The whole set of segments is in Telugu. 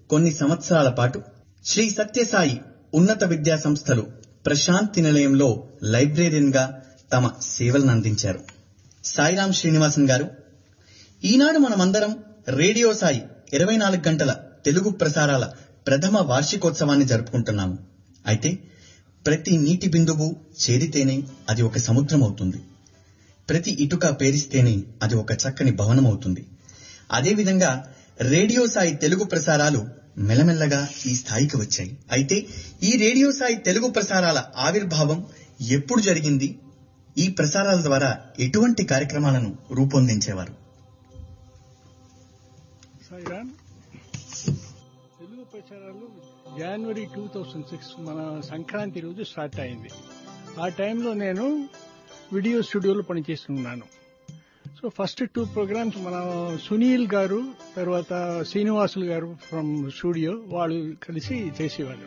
కొన్ని సంవత్సరాల పాటు శ్రీ సత్యసాయి ఉన్నత విద్యా సంస్థలు ప్రశాంతి నిలయంలో లైబ్రేరియన్ గా తమ సేవలను అందించారు సాయిరాం శ్రీనివాసన్ గారు ఈనాడు మనమందరం రేడియో సాయి ఇరవై నాలుగు గంటల తెలుగు ప్రసారాల ప్రథమ వార్షికోత్సవాన్ని జరుపుకుంటున్నాము అయితే ప్రతి నీటి బిందువు చేరితేనే అది ఒక సముద్రం అవుతుంది ప్రతి ఇటుక పేరిస్తేనే అది ఒక చక్కని భవనం అవుతుంది అదేవిధంగా రేడియో సాయి తెలుగు ప్రసారాలు మెల్లమెల్లగా ఈ స్థాయికి వచ్చాయి అయితే ఈ రేడియో సాయి తెలుగు ప్రసారాల ఆవిర్భావం ఎప్పుడు జరిగింది ఈ ప్రసారాల ద్వారా ఎటువంటి కార్యక్రమాలను రూపొందించేవారు సాయిరామ్ తెలుగు ప్రచారాలు జనవరి టూ థౌజండ్ సిక్స్ మన సంక్రాంతి రోజు స్టార్ట్ అయింది ఆ టైంలో నేను వీడియో స్టూడియోలో పనిచేస్తున్నాను సో ఫస్ట్ టూ ప్రోగ్రామ్స్ మన సునీల్ గారు తర్వాత శ్రీనివాసులు గారు ఫ్రమ్ స్టూడియో వాళ్ళు కలిసి చేసేవాళ్ళు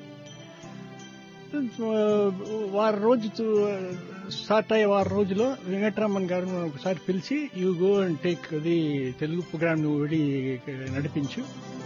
వారం రోజు స్టార్ట్ అయ్యే వారం రోజులో వెంకటరామన్ గారు ఒకసారి పిలిచి యూ గో అండ్ టేక్ అది తెలుగు ప్రోగ్రామ్ నువ్వు వెళ్ళి నడిపించు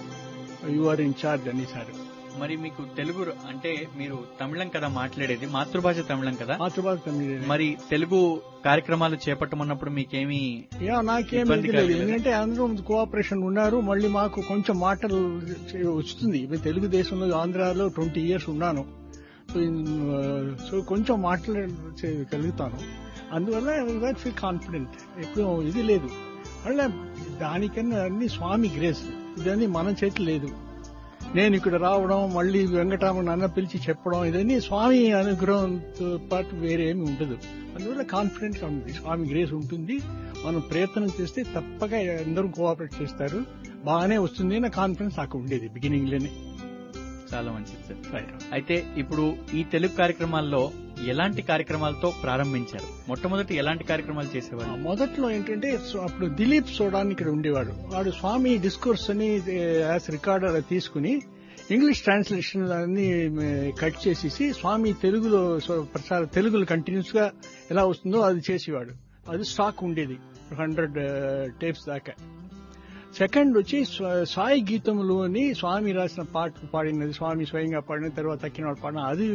యు ఆర్ ఇన్ చార్జ్ అనేసారు మరి మీకు తెలుగు అంటే మీరు తమిళం కదా మాట్లాడేది మాతృభాష తమిళం కదా మాతృభాష తమిళ మరి తెలుగు కార్యక్రమాలు చేపట్టమన్నప్పుడు మీకేమీ యా నాకేం ఇబ్బంది ఇది లేదు కలగలేదా? ఎందుకంటే అందరూ కోఆపరేషన్ ఉన్నారు మళ్ళీ మాకు కొంచెం మాటలు చే- వస్తుంది ఇప్పుడు తెలుగుదేశంలో ఆంధ్రాలో ట్వంటీ ఇయర్స్ ఉన్నాను సో ఇన్- సో కొంచెం మాట్లాడగలుగుతాను అందువల్ల ఫీల్ కాన్ఫిడెంట్ ఎప్పుడు ఇది లేదు మళ్ళీ దానికన్నా అన్ని స్వామి గ్రేస్ ఇదన్నీ మన చేతి లేదు నేను ఇక్కడ రావడం మళ్ళీ వెంకటరామన్ అన్న పిలిచి చెప్పడం ఇదన్నీ స్వామి అనుగ్రహంతో పాటు వేరే ఏమి ఉండదు అందువల్ల కాన్ఫిడెంట్ గా ఉంది స్వామి గ్రేస్ ఉంటుంది మనం ప్రయత్నం చేస్తే తప్పక అందరూ కోఆపరేట్ చేస్తారు బాగానే వస్తుంది అన్న కాన్ఫిడెన్స్ నాకు ఉండేది బిగినింగ్ లోనే చాలా మంచిది సార్ అయితే ఇప్పుడు ఈ తెలుగు కార్యక్రమాల్లో ఎలాంటి కార్యక్రమాలతో ప్రారంభించారు మొట్టమొదటి ఎలాంటి కార్యక్రమాలు ఆ, చేసేవారు మొదట్లో ఏంటంటే సో అప్పుడు దిలీప్ సోడాన్ ఇక్కడ ఉండేవాడు వాడు స్వామి డిస్కోర్స్ అని యాజ్ రికార్డర్ తీసుకుని ఇంగ్లీష్ ట్రాన్స్లేషన్ అన్ని కట్ చేసేసి స్వామి తెలుగులో సో ప్రసార తెలుగులో కంటిన్యూస్ గా ఎలా వస్తుందో అది చేసేవాడు అది స్టాక్ ఉండేది హండ్రెడ్ టేప్స్ దాకా సెకండ్ వచ్చి స్వ- సాయి గీతములు అని స్వామి రాసిన పాటలు పాడినది స్వామి స్వయంగా పాడిన తర్వాత తక్కిన పాడిన అది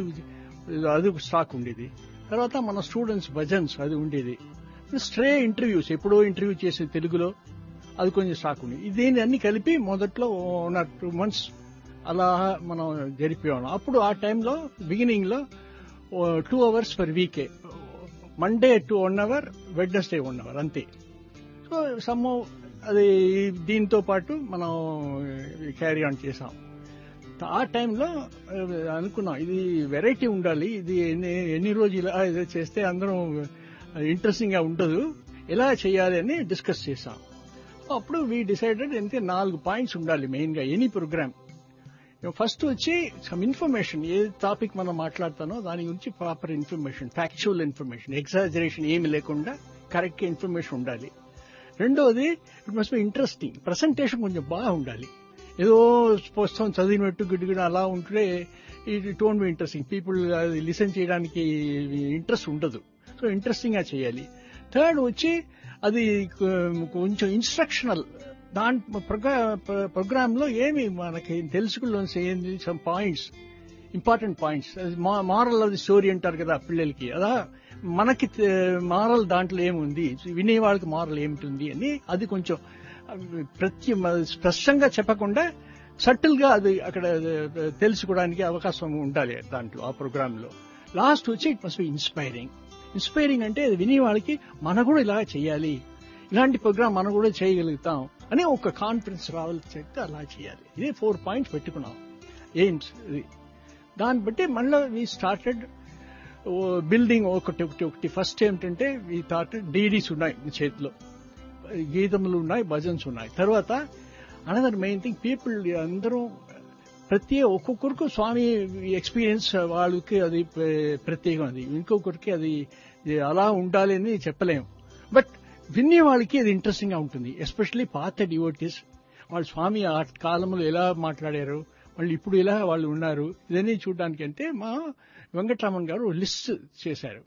అది ఒక స్టాక్ ఉండేది తర్వాత మన స్టూడెంట్స్ భజన్స్ అది ఉండేది స్ట్రే ఇంటర్వ్యూస్ ఎప్పుడో ఇంటర్వ్యూ చేసే తెలుగులో అది కొంచెం స్టాక్ ఉంది దీన్ని అన్ని కలిపి మొదట్లో వన్ ఆర్ టూ మంత్స్ అలా మనం జరిపేవాళ్ళం అప్పుడు ఆ టైంలో బిగినింగ్ లో two hours per week Monday to one hour Wednesday one hour అంతే సో సమ్ అది దీంతో పాటు మనం క్యారీ ఆన్ చేసాం ఆ టైంలో అనుకున్నాం ఇది వెరైటీ ఉండాలి ఇది ఎన్ని ఎన్ని రోజులు ఇలా ఇది చేస్తే అందరం ఇంట్రెస్టింగ్ గా ఉండదు ఎలా చేయాలి అని డిస్కస్ చేసాం అప్పుడు వీ డిసైడెడ్ అంటే నాలుగు పాయింట్స్ ఉండాలి మెయిన్ గా ఎనీ ప్రోగ్రామ్ ఫస్ట్ వచ్చి సమ్ ఇన్ఫర్మేషన్ ఏ టాపిక్ మనం మాట్లాడతానో దాని గురించి proper information factual information exaggeration ఏమి లేకుండా కరెక్ట్ ఇన్ఫర్మేషన్ ఉండాలి రెండోది it must be interesting presentation కొంచెం బాగా ఉండాలి ఏదో పుస్తకం చదివినట్టు గిడ్డుగిడ అలా ఉంటే it don't be interesting people అది లిసన్ చేయడానికి ఇంట్రెస్ట్ ఉండదు సో ఇంట్రెస్టింగ్ గా చేయాలి థర్డ్ వచ్చి అది కొ- కొంచెం ఇన్స్ట్రక్షనల్ దాని ప్రోగ్రామ్ లో ఏమి మనకి తెలుసుకోవాల్సి ఏంది some points important points moral అది స్టోరీ అంటారు కదా పిల్లలకి అదా మనకి మారల్ దాంట్లో ఏముంది వినే వాళ్ళకి మారల్ ఏమిటి అని అది కొంచెం అవి ప్రతి స్పష్టంగా చెప్పకుండా సటిల్ గా అది అక్కడ తెలుసుకోవడానికి అవకాశం ఉండాలి దాంట్లో ఆ ప్రోగ్రామ్ లో లాస్ట్ వచ్చి it must be inspiring inspiring అంటే అది వినే వాళ్ళకి మనం కూడా ఇలా చేయాలి ఇలాంటి ప్రోగ్రామ్ మనం కూడా చేయగలుగుతాం అని ఒక కాన్ఫిడెన్స్ రావాలి చెప్తే అలా చేయాలి ఇదే ఫోర్ పాయింట్స్ పెట్టుకున్నాం ఎయిమ్స్ ఇది దాన్ని బట్టి మళ్ళీ వీ స్టార్టెడ్ బిల్డింగ్ ఒకటి ఒకటి ఒకటి ఫస్ట్ ఏమిటంటే ఈ థాట్ డీడీస్ ఉన్నాయి మీ చేతిలో గీతములు ఉన్నాయి భజన్స్ ఉన్నాయి తర్వాత అనదర్ మెయిన్ థింగ్ పీపుల్ అందరూ ప్రతి ఒక్కొక్కరికి స్వామి ఎక్స్పీరియన్స్ వాళ్ళకి అది ప్ర- ప్రత్యేకం అది ఇంకొకరికి అది అలా ఉండాలి అని చెప్పలేము బట్ వినే వాళ్ళకి అది ఇంట్రెస్టింగ్ గా ఉంటుంది ఎస్పెషల్లీ పాత డివోటీస్ వాళ్ళు స్వామి ఆ కాలంలో ఎలా మాట్లాడారు వాళ్ళు ఇప్పుడు ఎలా వాళ్ళు ఉన్నారు ఇదన్నీ చూడడానికి అంటే మా వెంకటరామన్ గారు లిస్ట్ చేశారు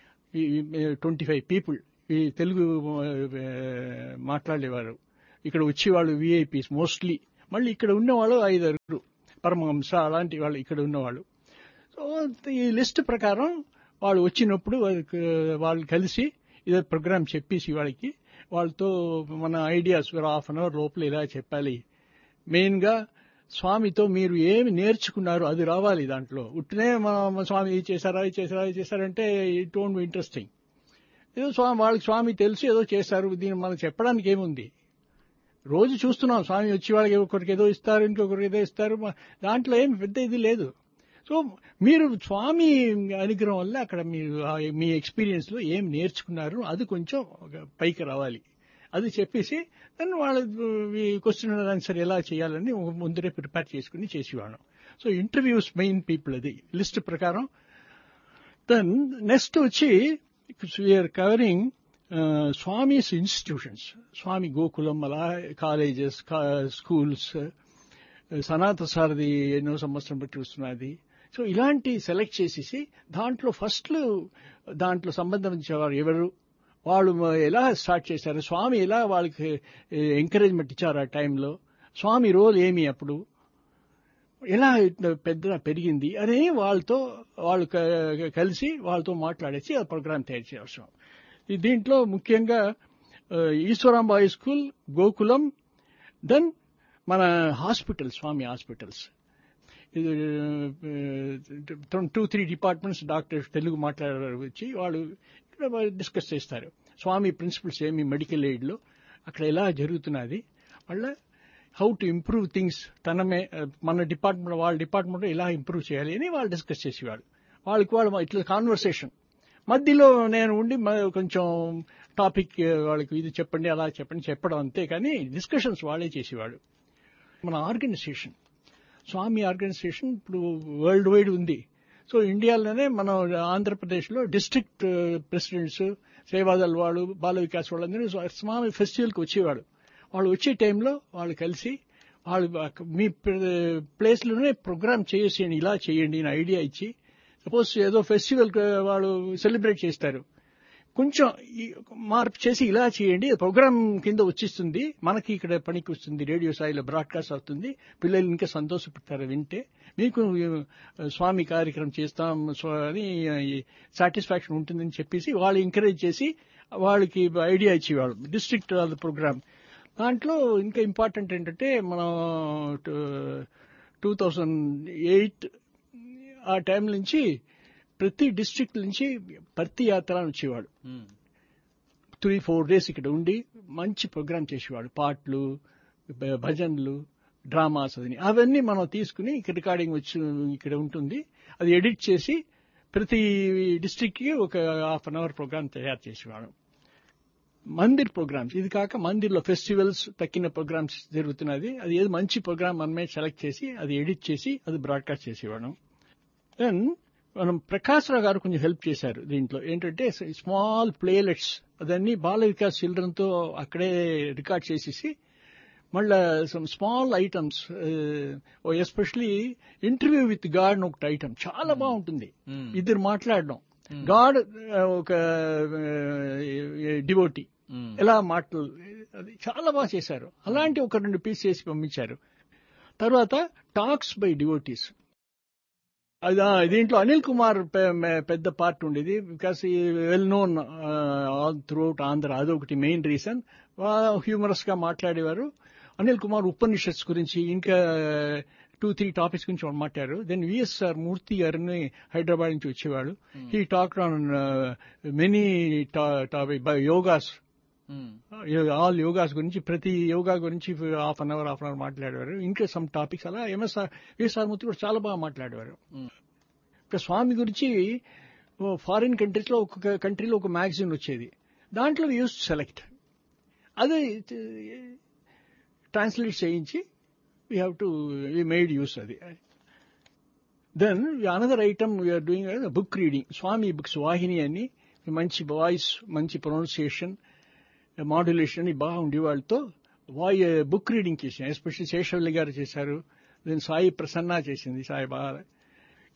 ట్వంటీ ఫైవ్ పీపుల్ ఈ తెలుగు ఆ, మాట్లాడేవారు ఇక్కడ వచ్చేవాళ్ళు విఐపీస్ మోస్ట్లీ మళ్ళీ ఇక్కడ ఉన్నవాళ్ళు ఐదారు పరమహంస అలాంటి వాళ్ళు ఇక్కడ ఉన్నవాళ్ళు సో ఈ లిస్ట్ ప్రకారం వాళ్ళు వచ్చినప్పుడు వాళ్ళకి వాళ్ళు కలిసి ఇదే ప్రోగ్రామ్ చెప్పేసి వాళ్ళకి వాళ్ళతో మన ఐడియాస్ హాఫ్ అన్ అవర్ లోపల ఇలా చెప్పాలి మెయిన్ గా స్వామితో మీరు ఏమి నేర్చుకున్నారు అది రావాలి దాంట్లో ఉట్టినే మన స్వామి ఇది చేశారా ఇది చేశారా ఇది చేశారంటే ఇట్ డోంట్ బి ఇంట్రెస్టింగ్ ఏదో స్వామి వాళ్ళకి స్వామి తెలుసు ఏదో చేశారు దీన్ని మనం చెప్పడానికి ఏముంది రోజు చూస్తున్నాం స్వామి వచ్చి వాళ్ళకి ఒకరికి ఏదో ఇస్తారు ఇంకొకరికి ఏదో ఇస్తారు మ- దాంట్లో ఏం పెద్ద ఇది లేదు సో మీరు స్వామి అనుగ్రహం వల్ల అక్కడ మీరు ఆ మీ ఎక్స్పీరియన్స్ లో ఏం నేర్చుకున్నారు అది కొంచెం ఒక పైకి రావాలి అది చెప్పేసి దాన్ని వాళ్ళ క్వశ్చన్ ఆన్సర్ ఎలా చేయాలని ఒక ముందరే ప్రిపేర్ చేసుకుని చేసేవాళ్ళం సో ఇంటర్వ్యూస్ మెయిన్ పీపుల్ అది లిస్ట్ ప్రకారం దెన్ నెక్స్ట్ వచ్చి we're covering Swami's institutions Swami Gokulam అలా కాలేజెస్ స్కూల్స్ సనాత సారథి ఎన్నో సంవత్సరం బట్టి వస్తున్నది సో ఇలాంటి సెలెక్ట్ చేసేసి దాంట్లో ఫస్ట్ దాంట్లో సంబంధించేవారు ఎవరు వాళ్ళు ఎలా స్టార్ట్ చేశారు స్వామి ఎలా వాళ్ళకి ఎంకరేజ్మెంట్ ఇచ్చారు ఆ టైంలో స్వామి రోల్ ఏమి అప్పుడు ఎలా ఇట్లా పెద్ద పెరిగింది అని వాళ్ళతో వాళ్ళు క- కలిసి వాళ్ళతో మాట్లాడేసి ఆ ప్రోగ్రామ్ తయారు చేయవలసిన ఈ దీంట్లో ముఖ్యంగా ఆ, ఈశ్వరాంబాయి స్కూల్ గోకులం దెన్ మన హాస్పిటల్ స్వామి హాస్పిటల్స్ ఇది two three departments doctors Telugu మాట్లాడే వచ్చి వాళ్ళు ఇక్కడ డిస్కస్ చేస్తారు స్వామి ప్రిన్సిపల్స్ ఏమి మెడికల్ ఎయిడ్లో అక్కడ ఎలా జరుగుతున్నది వాళ్ళ హౌ టు ఇంప్రూవ్ థింగ్స్ తనమే ఆ, మన డిపార్ట్మెంట్ వాళ్ళ డిపార్ట్మెంట్ ఎలా ఇంప్రూవ్ చేయాలి అని వాళ్ళు డిస్కస్ చేసేవాళ్ళు వాళ్ళకి వాళ్ళు ఇట్లా కాన్వర్సేషన్ మధ్యలో నేను ఉండి మ- కొంచెం టాపిక్ వాళ్ళకి ఇది చెప్పండి అలా చెప్పండి చెప్పడం అంతే కానీ డిస్కషన్స్ వాళ్ళే చేసేవాళ్ళు మన ఆర్గనైజేషన్ స్వామి ఆర్గనైజేషన్ ఇప్పుడు వరల్డ్ వైడ్ ఉంది సో ఇండియాలోనే మనం ఆంధ్రప్రదేశ్లో డిస్ట్రిక్ట్ ప్రెసిడెంట్స్ సేవాదల్ వాళ్ళు బాల వికాస్ వాళ్ళందరూ స్వామి ఫెస్టివల్కి వచ్చేవాడు వాళ్ళు వచ్చే టైంలో వాళ్ళు కలిసి వాళ్ళు అక్క- మీ ప్లేస్లోనే ప్రోగ్రామ్ చేసేయండి ఇలా చేయండి అని ఐడియా ఇచ్చి సపోజ్ ఏదో ఫెస్టివల్ వాళ్ళు సెలబ్రేట్ చేస్తారు కొంచెం ఈ మార్పు చేసి ఇలా చేయండి ప్రోగ్రామ్ కింద వచ్చిస్తుంది మనకి ఇక్కడ పనికి వస్తుంది రేడియో స్థాయిలో బ్రాడ్కాస్ట్ అవుతుంది పిల్లలు ఇంకా సంతోషపడతారు వింటే మీకు ఆ, స్వామి కార్యక్రమం చేస్తాం స్వ- అని సాటిస్ఫాక్షన్ ఉంటుందని చెప్పేసి వాళ్ళు ఎంకరేజ్ చేసి వాళ్ళకి ఐడియా ఇచ్చేవాళ్ళు డిస్ట్రిక్ట్ ప్రోగ్రామ్ దాంట్లో ఇంకా ఇంపార్టెంట్ ఏంటంటే మనం టూ థౌజండ్ ఎయిట్ ఆ టైం నుంచి ప్రతి డిస్ట్రిక్ట్ నుంచి ప్రతి యాత్ర అని వచ్చేవాడు త్రీ ఫోర్ డేస్ ఇక్కడ ఉండి మంచి ప్రోగ్రామ్ చేసేవాడు పాటలు భ- భజనలు డ్రామాస్ అని అవన్నీ మనం తీసుకుని ఇక్కడ రికార్డింగ్ వచ్చి ఇక్కడ ఉంటుంది అది ఎడిట్ చేసి ప్రతి డిస్ట్రిక్ట్ కి ఒక హాఫ్ అన్ అవర్ ప్రోగ్రామ్ తయారు చేసేవాడు మందిర్ ప్రోగ్రామ్స్ ఇది కాక మందిర్లో ఫెస్టివల్స్ తక్కిన ప్రోగ్రామ్స్ జరుగుతున్నది అది ఏది మంచి ప్రోగ్రామ్ మనమే సెలెక్ట్ చేసి అది ఎడిట్ చేసి అది బ్రాడ్కాస్ట్ చేసేవాడు దెన్ మనం ప్రకాశ్ రావు గారు కొంచెం హెల్ప్ చేశారు దీంట్లో ఏంటంటే స్మాల్ ప్లేలెట్స్ అదన్నీ బాల వికాస్ చిల్డ్రన్ తో అక్కడే రికార్డ్ చేసేసి మళ్ళా some small items especially interview with God ఒకటి ఐటమ్ చాలా బాగుంటుంది ఇద్దరు మాట్లాడడం గాడ్ ఒక డివోటీ ఎలా మాటలు అది చాలా బాగా చేశారు అలాంటి ఒక రెండు పీస్ చేసి పంపించారు తర్వాత టాక్స్ బై డివోటీస్ అది ఆ, దీంట్లో అనిల్ కుమార్ పె- మె- పెద్ద పార్ట్ ఉండేది because well known all throughout Andhra అదొకటి మెయిన్ రీజన్ హ్యూమరస్ గా మాట్లాడేవారు అనిల్ కుమార్ ఉపనిషత్స్ గురించి ఇంకా టూ త్రీ టాపిక్స్ గురించి వాళ్ళు మాట్లాడారు దెన్ విఎస్ఆర్ మూర్తి గారిని హైదరాబాద్ నుంచి వచ్చేవాడు he talk on many topic by yogas all yogas గురించి ప్రతి యోగా గురించి half an hour half an hour మాట్లాడేవారు ఇంకా సమ్ టాపిక్స్ అలా ఎంఎస్ఆర్ విఎస్ఆర్ మూర్తి కూడా చాలా బాగా మాట్లాడేవారు ఇక స్వామి గురించి ఫారిన్ కంట్రీస్ లో ఒక్కొక్క కంట్రీలో ఒక మ్యాగజైన్ వచ్చేది దాంట్లో యూస్ సెలెక్ట్ అది ట్రాన్స్లేట్ చేయించి we have to we made use అది then another item we are doing book reading Swami books Vahini అని మంచి వాయిస్ మంచి ప్రొనౌన్సియేషన్ మాడ్యులేషన్ అని బాగుండి వాళ్ళతో వాయి బుక్ రీడింగ్ చేసాం ఎస్పెషల్లీ శేషవల్లి గారు చేశారు దెన్ సాయి ప్రసన్న చేసింది సాయి బాగా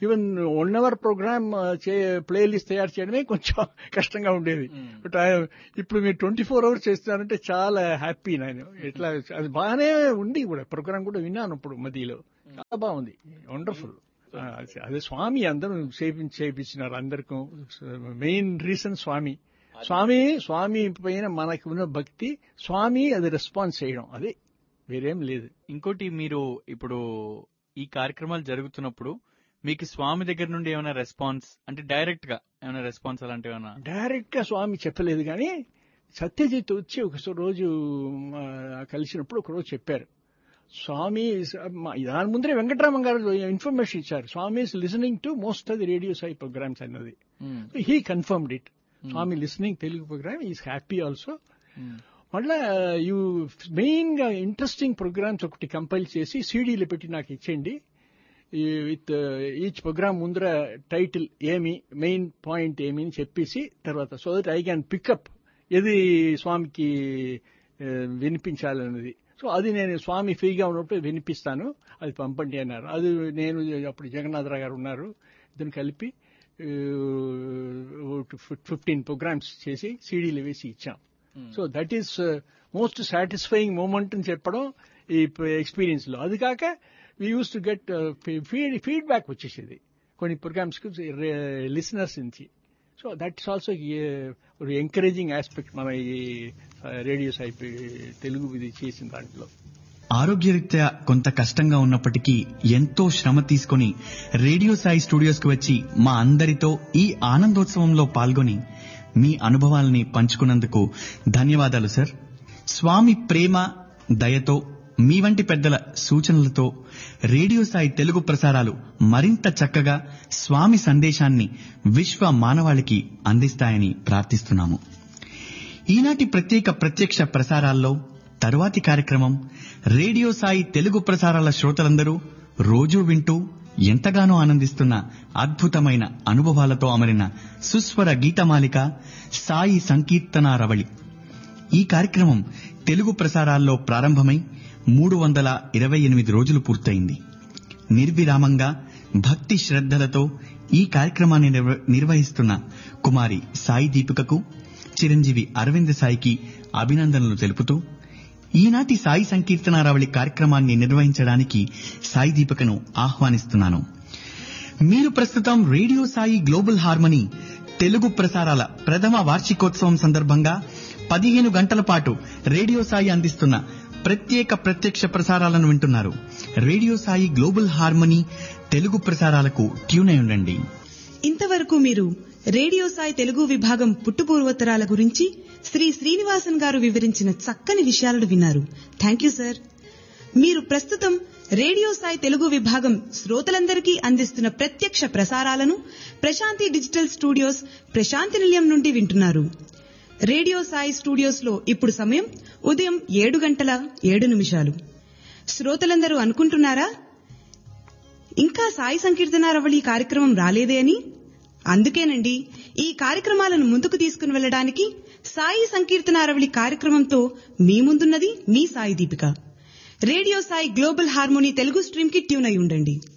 even one hour program play list తయారు చేయడమే కొంచెం కష్టంగా ఉండేది బట్ ఇప్పుడు మీరు ట్వంటీ ఫోర్ అవర్స్ చేస్తున్నారంటే చాలా హ్యాపీ నేను ఇట్లా అది బాగానే ఉంది కూడా ప్రోగ్రామ్ కూడా విన్నాను ఇప్పుడు మధ్యలో చాలా బాగుంది వండర్ఫుల్ అదే స్వామి అందరూ చేపించి చేయించినారు అందరికీ మెయిన్ రీజన్ స్వామి స్వామి స్వామి పైన మనకు ఉన్న భక్తి స్వామి అది రెస్పాన్స్ చేయడం అదే వేరేం లేదు ఇంకోటి మీరు ఇప్పుడు ఈ కార్యక్రమాలు జరుగుతున్నప్పుడు మీకు స్వామి దగ్గర నుండి ఏమైనా రెస్పాన్స్ అంటే డైరెక్ట్ గా ఏమైనా రెస్పాన్స్ అలాంటివి ఏమైనా డైరెక్ట్ గా స్వామి చెప్పలేదు కానీ సత్యజిత్ వచ్చి ఒక రోజు మా కలిసినప్పుడు ఒక రోజు చెప్పారు స్వామి is- మా- దాని ముందరే వెంకటరామన్ గారు ఇన్ఫర్మేషన్ ఇచ్చారు Swami is listening to most of the radio Sai programs అన్నది he confirmed it Swami listening Telugu program is happy also మళ్ళా యూ మెయిన్ గా ఇంట్రెస్టింగ్ ప్రోగ్రామ్స్ ఒకటి కంపైల్ చేసి సీడీలు పెట్టి నాకు ఇచ్చేయండి విత్ ఈచ్ ప్రోగ్రామ్ ముందర టైటిల్ ఏమి మెయిన్ పాయింట్ ఏమి అని చెప్పేసి తర్వాత so that I can pick up ఏది స్వామికి ఆ, వినిపించాలన్నది సో అది నేను స్వామి ఫ్రీగా ఉన్నప్పుడు వినిపిస్తాను అది పంపండి అన్నారు అది నేను అప్పుడు జగన్నాథరావు గారు ఉన్నారు ఇద్దరు కలిపి ఫిఫ్టీన్ ప్రోగ్రామ్స్ చేసి సీడీలు వేసి ఇచ్చాం so that is most satisfying moment అని చెప్పడం ఈ ఎక్స్పీరియన్స్ లో అది కాక we use to get feed feedback వచ్చేసేది కొన్ని ప్రోగ్రామ్స్ కి లిసనర్స్ నుంచి సో దట్ ఇస్ ఆల్సో ఒక ఎంకరేజింగ్ ఆస్పెక్ట్ మన ఈ రేడియో సైప్ తెలుగు ఇది చేసిన దాంట్లో ఆరోగ్యరీత్యా కొంత కష్టంగా ఉన్నప్పటికీ ఎంతో శ్రమ తీసుకొని రేడియో సాయి స్టూడియోస్ కు వచ్చి మా అందరితో ఈ ఆనందోత్సవంలో పాల్గొని మీ అనుభవాల్ని పంచుకున్నందుకు ధన్యవాదాలు సార్ స్వామి ప్రేమ దయతో మీ వంటి పెద్దల సూచనలతో రేడియో సాయి తెలుగు ప్రసారాలు మరింత చక్కగా స్వామి సందేశాన్ని విశ్వ మానవాళికి అందిస్తాయని ప్రార్థిస్తున్నాము ఈనాటి ప్రత్యేక ప్రత్యక్ష ప్రసారాల్లో తరువాతి కార్యక్రమం రేడియో సాయి తెలుగు ప్రసారాల శ్రోతలందరూ రోజూ వింటూ ఎంతగానో ఆనందిస్తున్న అద్భుతమైన అనుభవాలతో అమరిన సుస్వర గీతమాలిక సాయి సంకీర్తనారవళి ఈ కార్యక్రమం తెలుగు ప్రసారాల్లో ప్రారంభమై మూడు వందల ఇరవై ఎనిమిది రోజులు పూర్తయింది నిర్విరామంగా భక్తి శ్రద్ధలతో ఈ కార్యక్రమాన్ని నిర్వ- నిర్వహిస్తున్న కుమారి సాయి దీపికకు చిరంజీవి అరవింద్ సాయికి అభినందనలు తెలుపుతూ ఈనాటి సాయి సంకీర్తనారావళి కార్యక్రమాన్ని నిర్వహించడానికి సాయి దీపికను ఆహ్వానిస్తున్నాను మీరు ప్రస్తుతం radio Sai global harmony Telugu ప్రసారాల ప్రథమ వార్షికోత్సవం సందర్భంగా పదిహేను గంటల పాటు రేడియో సాయి అందిస్తున్న ప్రత్యేక ప్రత్యక్ష ప్రసారాలను వింటున్నారు radio Sai global harmony Telugu ప్రసారాలకు ట్యూన్ అయి ఉండండి ఇంతవరకు మీరు రేడియో సాయి తెలుగు విభాగం పుట్టుపూర్వోత్తరాల గురించి శ్రీ శ్రీనివాసన్ గారు వివరించిన చక్కని విషయాలను విన్నారు థ్యాంక్ యూ సార్ మీరు ప్రస్తుతం రేడియో సాయి తెలుగు విభాగం శ్రోతలందరికీ అందిస్తున్న ప్రత్యక్ష ప్రసారాలను ప్రశాంతి డిజిటల్ స్టూడియోస్ ప్రశాంతి నిలయం నుండి వింటున్నారు రేడియో సాయి స్టూడియోస్ లో ఇప్పుడు సమయం ఉదయం ఏడు గంటల ఏడు నిమిషాలు శ్రోతలందరూ అనుకుంటున్నారా ఇంకా సాయి సంకీర్తనారవళి కార్యక్రమం రాలేదే అని అందుకేనండి ఈ కార్యక్రమాలను ముందుకు తీసుకుని వెళ్ళడానికి సాయి సంకీర్తనారవళి కార్యక్రమంతో మీ ముందున్నది మీ Sai Deepika radio Sai global harmony Telugu stream కి ట్యూన్ అయి ఉండండి